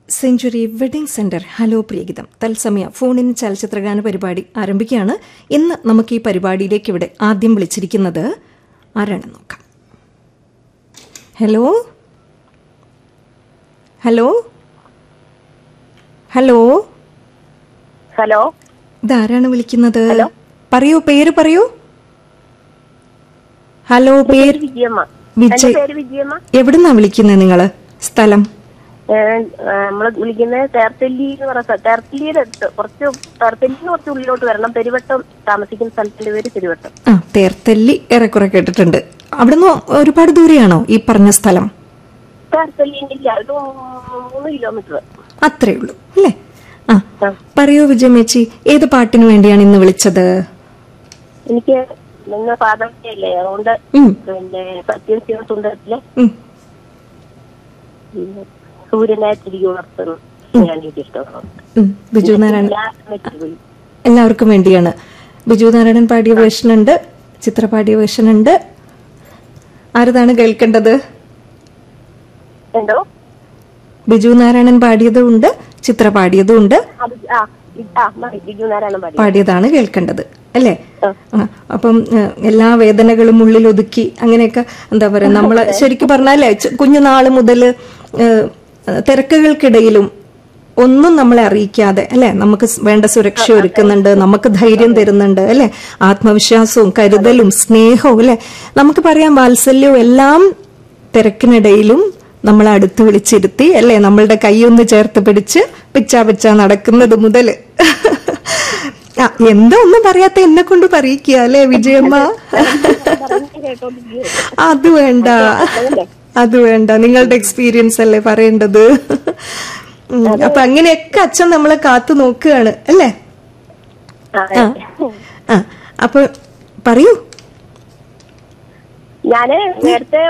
Century wedding centre hello പ്രിയഗീതം തത്സമയ ഫോണിൻ ചലച്ചിത്രഗാന പരിപാടി ആരംഭിക്കുകയാണ് ഇന്ന് നമുക്ക് ഈ പരിപാടിയിലേക്ക് ഇവിടെ ആദ്യം വിളിച്ചിരിക്കുന്നത് ആരാണെന്ന് നോക്കാം ഹലോ ഹലോ ഹലോ ഹലോ ഇതാരാണ് വിളിക്കുന്നത് പറയൂ പേര് പറയൂ ഹലോ പേര് വിജയമ്മ എന്റെ വിജയ് പേര് വിജയമ്മ എവിടുന്നാ വിളിക്കുന്നത് നിങ്ങള് സ്ഥലം നമ്മൾ വിളിക്കുന്നത് തേർത്തല്ലി എന്ന് പറയുന്ന സ്ഥലം. തേർത്തല്ലിയുടെ അടുത്ത് കുറച്ച് തേർത്തല്ലിന്ന് കുറച്ച് ഉള്ളിലോട്ട് വരണം പെരുവട്ടം താമസിക്കുന്ന സ്ഥലത്തിന്റെ പേര് പെരുവട്ടം ആ തേർത്തല്ലി ഏറെക്കുറെ കേട്ടിട്ടുണ്ട് അവിടുന്ന് ഒരുപാട് ദൂരെയാണോ ഈ പറഞ്ഞ സ്ഥലം തേർത്തല്ലിന്റെ ഇല്ല ഒരു മൂന്ന് കിലോമീറ്റർ അത്രേ ഉള്ളൂ അല്ലേ ആ ആ. പറയൂ വിജയമേച്ചി ഏത് പാട്ടിന് വേണ്ടിയാണ് ഇന്ന് വിളിച്ചത് എനിക്ക് നിങ്ങൾ പാദമല്ലേ അതുകൊണ്ട് ഉം, പിന്നെ സത്യം ശിവസുന്ദരത്തിലെ ഉം. ഉം, സൂര്യനെ തിരികെ ഉണർത്തുന്നു ഞാൻ എനിക്ക് ഇഷ്ടമാണ് ഉം, ബിജു നാരായണൻ എല്ലാത്തിനും പോയി. എല്ലാവർക്കും വേണ്ടിയാണ് ബിജു നാരായണൻ പാടിയ വേർഷൻ ഉണ്ട് ചിത്ര പാടിയ വേർഷൻ ഉണ്ട് ആരതാണ് കേൾക്കേണ്ടത് എന്തോ ബിജു നാരായണൻ പാടിയതും ഉണ്ട് ചിത്ര പാടിയതും ഉണ്ട് അത് ആ ഇത് ആ മതി. ബിജു നാരായണൻ പാടി പാടിയതാണ് കേൾക്കേണ്ടത് അല്ലേ ആ. ആ, അപ്പം ഏഹ്, എല്ലാ വേദനകളും ഉള്ളിൽ ഒതുക്കി അങ്ങനെയൊക്കെ എന്താ പറയാ നമ്മള് ശരിക്കും പറഞ്ഞാലേ ചെ- കുഞ്ഞുനാള് മുതൽ തിരക്കുകൾക്കിടയിലും ഒന്നും നമ്മളെ അറിയിക്കാതെ അല്ലെ നമുക്ക് സ് വേണ്ട സുരക്ഷ ഒരുക്കുന്നുണ്ട് നമുക്ക് ധൈര്യം തരുന്നുണ്ട് അല്ലെ ആത്മവിശ്വാസവും കരുതലും സ്നേഹവും അല്ലെ നമുക്ക് പറയാം വാത്സല്യവും എല്ലാം തിരക്കിനിടയിലും നമ്മളെ അടുത്ത് വിളിച്ചിരുത്തി അല്ലെ നമ്മളുടെ കൈയൊന്ന് ചേർത്ത് പിടിച്ച് പിച്ചാ പിച്ചാ നടക്കുന്നത് മുതല് ആ, എന്താ ഒന്നും പറയാത്ത എന്നെ കൊണ്ട് പറയിക്കുക അല്ലേ വിജയമ്മ പറഞ്ഞ് കേട്ടോണ്ടിരിക്കുകയായിരുന്നു. അത് വേണ്ട അത് വേണ്ട നിങ്ങളുടെ എക്സ്പീരിയൻസ് അല്ലേ പറയേണ്ടത് ഉം, അപ്പൊ അങ്ങനെയൊക്കെ അച്ഛൻ നമ്മളെ കാത്തു നോക്കുകയാണ് അല്ലേ അതെ. ആ ആ അപ്പൊ പറയൂ ഞാന് നേരത്തെ